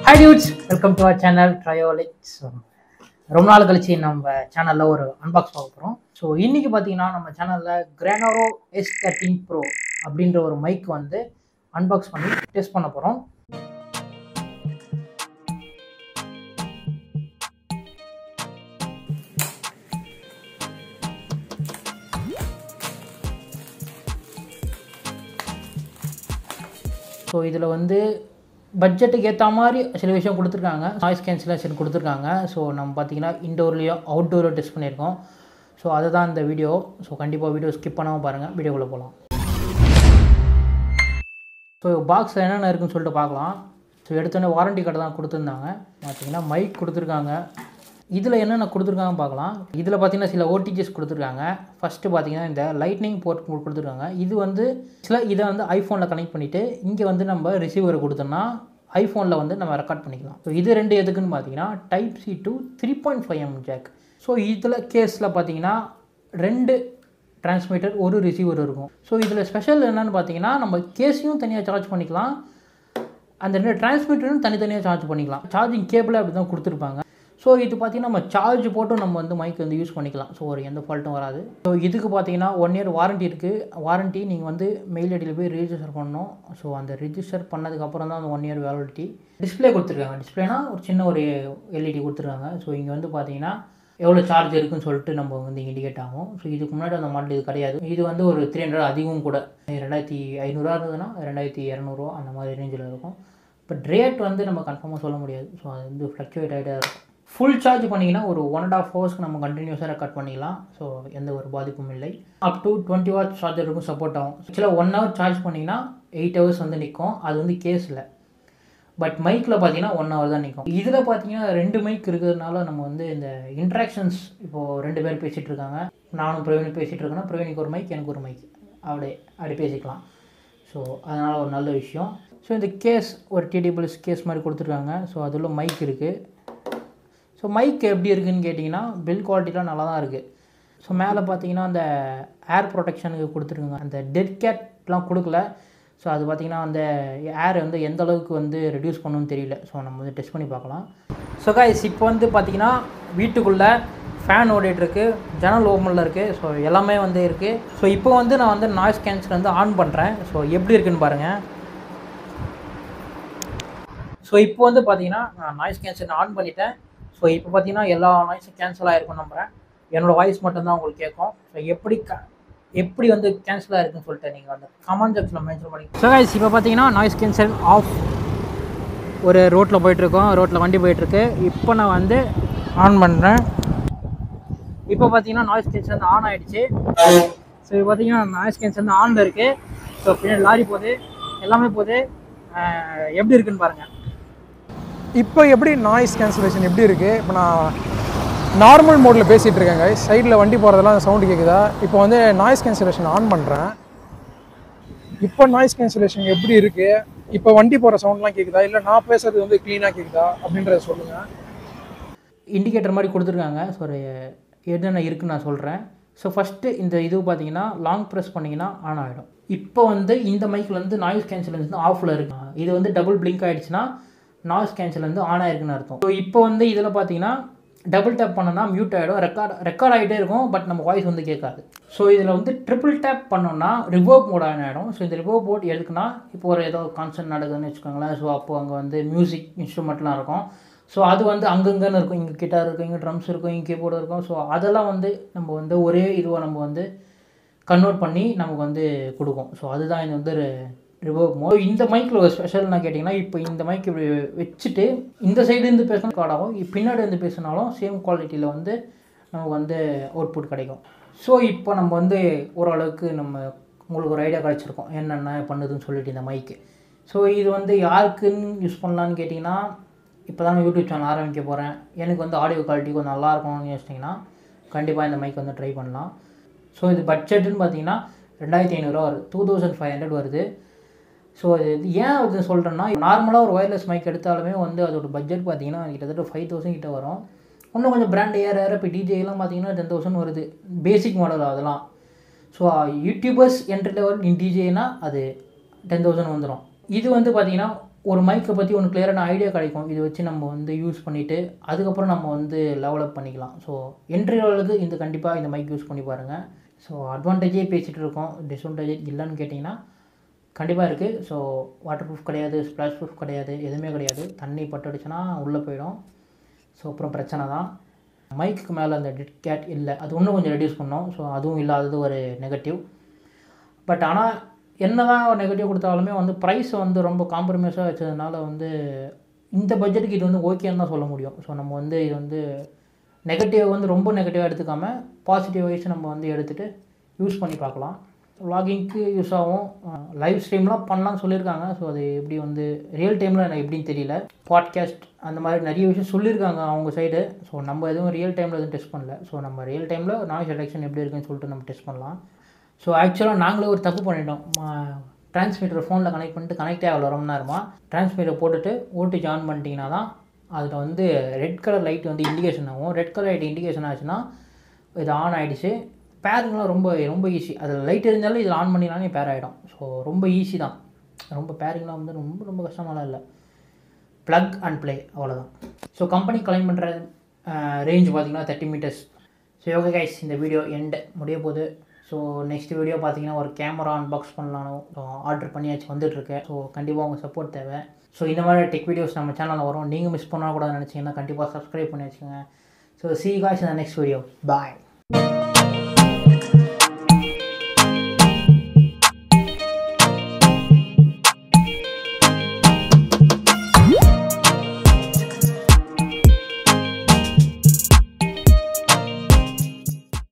hi dudes welcome to our channel Triolix ரொம்ப நாள் கழிச்சு நம்ம சேனலில் ஒரு அன்பாக்ஸ் பார்க்க போகிறோம் ஸோ இன்றைக்கி பார்த்தீங்கன்னா நம்ம சேனலில் கிரானோரோ எஸ் தேர்ட்டீன் ப்ரோ அப்படின்ற ஒரு மைக் வந்து அன்பாக்ஸ் பண்ணி டெஸ்ட் பண்ண போகிறோம் ஸோ இதில் வந்து பட்ஜெட்டுக்கு ஏற்ற மாதிரி சில விஷயம் கொடுத்துருக்காங்க நாய்ஸ் கேன்சலேஷன் கொடுத்துருக்காங்க ஸோ நம்ம பார்த்தீங்கன்னா இன்டோர்லேயும் அவுட்டோரில் டெஸ்ட் பண்ணியிருக்கோம் ஸோ அதுதான் இந்த வீடியோ ஸோ கண்டிப்பாக வீடியோ ஸ்கிப் பண்ணாமல் பாருங்கள் வீடியோக்குள்ளே போகலாம் ஸோ பாக்ஸில் என்னென்ன இருக்குன்னு சொல்லிட்டு பார்க்கலாம் ஸோ எடுத்தோடனே வாரண்டி கார்டு தான் கொடுத்துருந்தாங்க பார்த்தீங்கன்னா மைக் கொடுத்துருக்காங்க இதில் என்னென்ன கொடுத்துருக்காங்க பார்க்கலாம் இதில் பார்த்தீங்கன்னா சில ஓடிஜிஸ் கொடுத்துருக்காங்க ஃபஸ்ட்டு பார்த்தீங்கன்னா இந்த லைட்னிங் போர்ட் கொடுத்துருக்காங்க இது வந்து சில இதை வந்து ஐஃபோனில் கனெக்ட் பண்ணிவிட்டு இங்கே வந்து நம்ம ரிசீவரை கொடுத்தோம்னா ஐஃபோனில் வந்து நம்ம ரெக்கார்ட் பண்ணிக்கலாம் ஸோ இது ரெண்டு எதுக்குன்னு பார்த்தீங்கன்னா type C two three point five M jack so இதில் கேஸில் பார்த்தீங்கன்னா ரெண்டு டிரான்ஸ்மிட்டர் ஒரு ரிசீவர் இருக்கும் ஸோ இதில் ஸ்பெஷல் என்னென்னு பார்த்தீங்கன்னா நம்ம கேஸையும் தனியாக சார்ஜ் பண்ணிக்கலாம் அந்த ரெண்டு டிரான்ஸ்மிட்டரும் தனித்தனியாக சார்ஜ் பண்ணிக்கலாம் சார்ஜிங் கேபிள் அப்படி தான் கொடுத்துருப்பாங்க ஸோ இது பார்த்தீங்கன்னா நம்ம சார்ஜ் போட்டும் நம்ம வந்து மைக் வந்து யூஸ் பண்ணிக்கலாம் ஸோ ஒரு எந்த ஃபால்ட்டும் வராது ஸோ இதுக்கு பார்த்தீங்கன்னா ஒன் இயர் வாரண்ட்டி இருக்குது வாரண்ட்டி நீங்கள் வந்து மெயில் ஐடியில் போய் ரிஜிஸ்டர் பண்ணணும் ஸோ அந்த ரிஜிஸ்டர் பண்ணதுக்கப்புறம் தான் அந்த ஒன் இயர் வேலிடிட்டி டிஸ்பிளே கொடுத்துருக்காங்க டிஸ்பிளேனா ஒரு சின்ன ஒரு எல்இடி கொடுத்துருக்காங்க ஸோ இங்கே வந்து பார்த்தீங்கன்னா எவ்வளோ சார்ஜ் இருக்குன்னு சொல்லிட்டு நம்ம வந்து இண்டிகேட் ஆகும் ஸோ இதுக்கு முன்னாடி அந்த மாடல் இது கிடையாது இது வந்து ஒரு த்ரீ ஹண்ட்ரட் அதிகம் கூட ரெண்டாயிரத்தி ஐநூறுரூவா இருந்ததுன்னா ரெண்டாயிரத்தி இரநூறுவா அந்த மாதிரி ரேஞ்சில் இருக்கும் பட் ரேட் வந்து நம்ம கன்ஃபார்மாக சொல்ல முடியாது ஸோ அது வந்து ஃப்ளக்சுவேட் ஆகிட்டே இருக்கும் ஃபுல் சார்ஜ் பண்ணிங்கன்னா ஒரு ஒன் அண்ட் ஆஃப் ஹவர்ஸ்க்கு நம்ம கண்டினியூஸாக ரெக்கார்ட் பண்ணிக்கலாம் ஸோ எந்த ஒரு பாதிப்பும் இல்லை அப் டு டுவெண்ட்டி வாட் சார்ஜருக்கும் சப்போர்ட் ஆகும் ஆக்சுவலாக ஒன் ஹவர் சார்ஜ் பண்ணிங்கன்னா எயிட் ஹவர்ஸ் வந்து நிற்கும் அது வந்து கேஸில் பட் மைக்கில் பார்த்தீங்கன்னா ஒன் ஹவர் தான் நிற்கும் இதில் பார்த்தீங்கன்னா ரெண்டு மைக் இருக்கிறதுனால நம்ம வந்து இந்த இன்ட்ராக்ஷன்ஸ் இப்போது ரெண்டு பேர் பேசிகிட்டு இருக்காங்க நானும் பிரவீனும் பேசிகிட்டு இருக்கேன்னா பிரவீனுக்கு ஒரு மைக் எனக்கு ஒரு மைக் அப்படியே அப்படி பேசிக்கலாம் ஸோ அதனால் ஒரு நல்ல விஷயம் ஸோ இந்த கேஸ் ஒரு டிடிபிள்ஸ் கேஸ் மாதிரி கொடுத்துருக்காங்க ஸோ அதில் மைக் இருக்குது ஸோ மைக் எப்படி இருக்குதுன்னு கேட்டிங்கன்னா பில் குவாலிட்டிலாம் நல்லா தான் இருக்குது ஸோ மேலே பார்த்தீங்கன்னா அந்த ஏர் ப்ரொடெக்ஷனுக்கு கொடுத்துருக்காங்க அந்த டெட் கேட்லாம் கொடுக்கல ஸோ அது பார்த்திங்கன்னா அந்த ஏர் வந்து எந்த அளவுக்கு வந்து ரெடியூஸ் பண்ணணும்னு தெரியல ஸோ நம்ம வந்து டெஸ்ட் பண்ணி பார்க்கலாம் ஸோ கைஸ் இப்போ வந்து பார்த்திங்கன்னா வீட்டுக்குள்ளே ஃபேன் ஓடிட்டுருக்கு ஜன்னல் ஓப்பனில் இருக்குது ஸோ எல்லாமே வந்து இருக்குது ஸோ இப்போ வந்து நான் வந்து நாய்ஸ் கேன்சல் வந்து ஆன் பண்ணுறேன் ஸோ எப்படி இருக்குன்னு பாருங்கள் ஸோ இப்போ வந்து பார்த்தீங்கன்னா நான் நாய்ஸ் கேன்சல் ஆன் பண்ணிட்டேன் ஸோ இப்போ பார்த்தீங்கன்னா எல்லா நாய்ஸும் கேன்சல் ஆகிருக்கும் நம்புகிறேன் என்னோடய வாய்ஸ் மட்டும்தான் உங்களுக்கு கேட்கும் ஸோ எப்படி க எப்படி வந்து கேன்சல் ஆகிருக்குன்னு சொல்லிட்டு நீங்கள் வந்து கமெண்ட் செக்ஷனில் மென்ஷன் பண்ணி ஸோ கைஸ் இப்போ பார்த்தீங்கன்னா நாய்ஸ் கேன்சல் ஆஃப் ஒரு ரோட்டில் போயிட்டுருக்கோம் ரோட்டில் வண்டி போயிட்டுருக்கு இப்போ நான் வந்து ஆன் பண்ணுறேன் இப்போ பார்த்தீங்கன்னா நாய்ஸ் கேன்சல் வந்து ஆன் ஆகிடுச்சு ஸோ இப்போ பார்த்தீங்கன்னா நாய்ஸ் கேன்சல் வந்து ஆனில் இருக்குது ஸோ பின்னாடி லாரி போகுது எல்லாமே போகுது எப்படி இருக்குன்னு பாருங்கள் இப்போ எப்படி நாய்ஸ் கேன்சலேஷன் எப்படி இருக்குது இப்போ நான் நார்மல் மோடில் பேசிகிட்டு இருக்கேங்க சைடில் வண்டி போகிறதெல்லாம் சவுண்டு கேட்குதா இப்போ வந்து நாய்ஸ் கேன்சலேஷன் ஆன் பண்ணுறேன் இப்போ நாய்ஸ் கேன்சலேஷன் எப்படி இருக்குது இப்போ வண்டி போகிற சவுண்ட்லாம் கேட்குதா இல்லை நான் பேசுறது வந்து க்ளீனாக கேட்குதா அப்படின்றத சொல்லுங்கள் இண்டிகேட்டர் மாதிரி கொடுத்துருக்காங்க ஸோ ஒரு என்னென்ன இருக்குன்னு நான் சொல்கிறேன் ஸோ ஃபஸ்ட்டு இந்த இது பார்த்தீங்கன்னா லாங் ப்ரெஸ் பண்ணிங்கன்னா ஆன் ஆகிடும் இப்போ வந்து இந்த மைக்கில் வந்து நாய்ஸ் கேன்சல் வந்து ஆஃபில் இருக்கு இது வந்து டபுள் பிளிங்க் ஆகிடுச்சுன்னா நாய்ஸ் கேன்சல் வந்து ஆன் ஆயிருக்குன்னு அர்த்தம் ஸோ இப்போ வந்து இதில் பார்த்தீங்கன்னா டபுள் டேப் பண்ணோன்னா மியூட் ஆகிடும் ரெக்கார்ட் ரெக்கார்ட் ஆகிட்டே இருக்கும் பட் நம்ம வாய்ஸ் வந்து கேட்காது ஸோ இதில் வந்து ட்ரிபிள் டேப் பண்ணோன்னா ரிவர்ப் மோட் ஆன் ஆகிடும் ஸோ இந்த ரிவர்ப் மோட் எதுக்குன்னா இப்போ ஒரு ஏதோ கான்சர்ட் நடக்குதுன்னு வச்சுக்கோங்களேன் ஸோ அப்போ அங்கே வந்து மியூசிக் இன்ஸ்ட்ருமெண்ட்லாம் இருக்கும் ஸோ அது வந்து அங்கங்கன்னு இருக்கும் இங்கே கிட்டார் இருக்கும் இங்கே ட்ரம்ஸ் இருக்கும் இங்கே கீபோர்டு இருக்கும் ஸோ அதெல்லாம் வந்து நம்ம வந்து ஒரே இதுவாக நம்ம வந்து கன்வெர்ட் பண்ணி நமக்கு வந்து கொடுக்கும் ஸோ அதுதான் இது வந்து ரிவர்வ் மோ இந்த மைக்கில் ஒரு ஸ்பெஷல்னா கேட்டிங்கன்னா இப்போ இந்த மைக் இப்படி வச்சுட்டு இந்த சைடுலேருந்து பேசினா ரெக்கார்ட் ஆகும் பின்னாடி இருந்து பேசினாலும் சேம் குவாலிட்டியில் வந்து நமக்கு வந்து அவுட்புட் கிடைக்கும் ஸோ இப்போ நம்ம வந்து ஓரளவுக்கு நம்ம உங்களுக்கு ஒரு ஐடியா கிடச்சிருக்கோம் என்னென்ன பண்ணுதுன்னு சொல்லிட்டு இந்த மைக்கு ஸோ இது வந்து யாருக்குன்னு யூஸ் பண்ணலான்னு கேட்டிங்கன்னா இப்போ தான் யூடியூப் சேனல் ஆரம்பிக்க போகிறேன் எனக்கு வந்து ஆடியோ குவாலிட்டி கொஞ்சம் நல்லா இருக்கணும்னு யோசிச்சிங்கன்னா கண்டிப்பாக இந்த மைக் வந்து ட்ரை பண்ணலாம் ஸோ இது பட்ஜெட்டுன்னு பார்த்தீங்கன்னா ரெண்டாயிரத்தி ஐநூறுரூவா வருது டூ தௌசண்ட் ஃபைவ் ஹண்ட்ரட் வருது ஸோ இது ஏன் அது சொல்கிறேன்னா நார்மலாக ஒரு ஒயர்லெஸ் மைக் எடுத்தாலுமே வந்து அதோட பட்ஜெட் பார்த்தீங்கன்னா கிட்டத்தட்ட ஃபைவ் தௌசண்ட் கிட்ட வரும் இன்னும் கொஞ்சம் பிராண்ட் ஏற ஏற இப்போ டிஜேலாம் பார்த்தீங்கன்னா டென் தௌசண்ட் வருது பேசிக் மாடல் அதெல்லாம் ஸோ யூடியூபர்ஸ் என்ட்ரி லெவல் டிஜேனா அது டென் தௌசண்ட் வந்துடும் இது வந்து பார்த்தீங்கன்னா ஒரு மைக்கை பற்றி ஒன்று கிளியரான ஐடியா கிடைக்கும் இதை வச்சு நம்ம வந்து யூஸ் பண்ணிவிட்டு அதுக்கப்புறம் நம்ம வந்து லெவலப் பண்ணிக்கலாம் ஸோ என்ட்ரி லெவலுக்கு இந்த கண்டிப்பாக இந்த மைக் யூஸ் பண்ணி பாருங்கள் ஸோ அட்வான்டேஜே பேசிகிட்டு இருக்கோம் டிஸ்அட்வான்டேஜ் இல்லைன்னு கேட்டிங்கன்னா கண்டிப்பாக இருக்குது ஸோ வாட்டர் ப்ரூஃப் கிடையாது ஸ்ப்ளாஷ் ப்ரூஃப் கிடையாது எதுவுமே கிடையாது தண்ணி பட்டுடுச்சுன்னா உள்ளே போயிடும் ஸோ அப்புறம் பிரச்சனை தான் மைக்குக்கு மேலே அந்த டிட் கேட் இல்லை அது இன்னும் கொஞ்சம் ரெடியூஸ் பண்ணோம் ஸோ அதுவும் இல்லாதது ஒரு நெகட்டிவ் பட் ஆனால் என்ன தான் ஒரு நெகட்டிவ் கொடுத்தாலுமே வந்து ப்ரைஸ் வந்து ரொம்ப காம்ப்ரமைஸாக வச்சதுனால வந்து இந்த பட்ஜெட்டுக்கு இது வந்து ஓகேன்னு தான் சொல்ல முடியும் ஸோ நம்ம வந்து இது வந்து நெகட்டிவ் வந்து ரொம்ப நெகட்டிவாக எடுத்துக்காம பாசிட்டிவ் வைஸ் நம்ம வந்து எடுத்துகிட்டு யூஸ் பண்ணி பார்க்கலாம் vloggingக்கு யூஸ் ஆகும் லைவ் ஸ்ட்ரீம்லாம் பண்ணலாம்னு சொல்லியிருக்காங்க ஸோ அது எப்படி வந்து ரியல் டைமில் எனக்கு எப்படின்னு தெரியல பாட்காஸ்ட் அந்த மாதிரி நிறைய விஷயம் சொல்லியிருக்காங்க அவங்க சைடு ஸோ நம்ம எதுவும் ரியல் டைமில் எதுவும் டெஸ்ட் பண்ணல ஸோ நம்ம ரியல் டைமில் நாய்ஸ் ரிடக்ஷன் எப்படி இருக்குன்னு சொல்லிட்டு நம்ம டெஸ்ட் பண்ணலாம் ஸோ ஆக்சுவலாக நாங்களே ஒரு தப்பு பண்ணிட்டோம் டிரான்ஸ்மீட்டர் ஃபோனில் கனெக்ட் பண்ணிட்டு கனெக்டே ஆகல ரொம்ப நேரமாக டிரான்ஸ்மீட்டர் போட்டுட்டு ஓடிஜி ஆன் பண்ணிட்டீங்கன்னா தான் அதில் வந்து ரெட் கலர் லைட் வந்து இண்டிகேஷன் ஆகும் ரெட் கலர் லைட் இண்டிகேஷன் ஆச்சுன்னா இது ஆன் ஆகிடுச்சு பேருங்கெலாம் ரொம்ப ரொம்ப ஈஸி அதில் லைட் எரிஞ்சாலும் இதில் ஆன் பண்ணினாலே பேர் ஆகிடும் ஸோ ரொம்ப ஈஸி தான் ரொம்ப பேரிங்லாம் வந்து ரொம்ப ரொம்ப கஷ்டமாலாம் இல்லை ப்ளக் அண்ட் ப்ளே அவ்வளோதான் ஸோ கம்பெனி கலெக்ட் பண்ணுற ரேஞ்ச் பார்த்தீங்கன்னா thirty metres so okay guys இந்த வீடியோ எண்ட் முடிய போகுது ஸோ நெக்ஸ்ட் வீடியோ பார்த்தீங்கன்னா ஒரு கேமரா அன்பாக்ஸ் பண்ணலானோ ஆர்டர் பண்ணியாச்சு வந்துட்டுருக்கு ஸோ கண்டிப்பாக உங்கள் சப்போர்ட் தேவை ஸோ இந்த மாதிரி டெக் வீடியோஸ் நம்ம சேனலில் வரும் நீங்கள் மிஸ் பண்ணால் கூட நினச்சிங்கன்னா கண்டிப்பாக சப்ஸ்கிரைப் பண்ணி வச்சுக்கோங்க ஸோ சி காய்ஸ் இந்த நெக்ஸ்ட் வீடியோ பாய்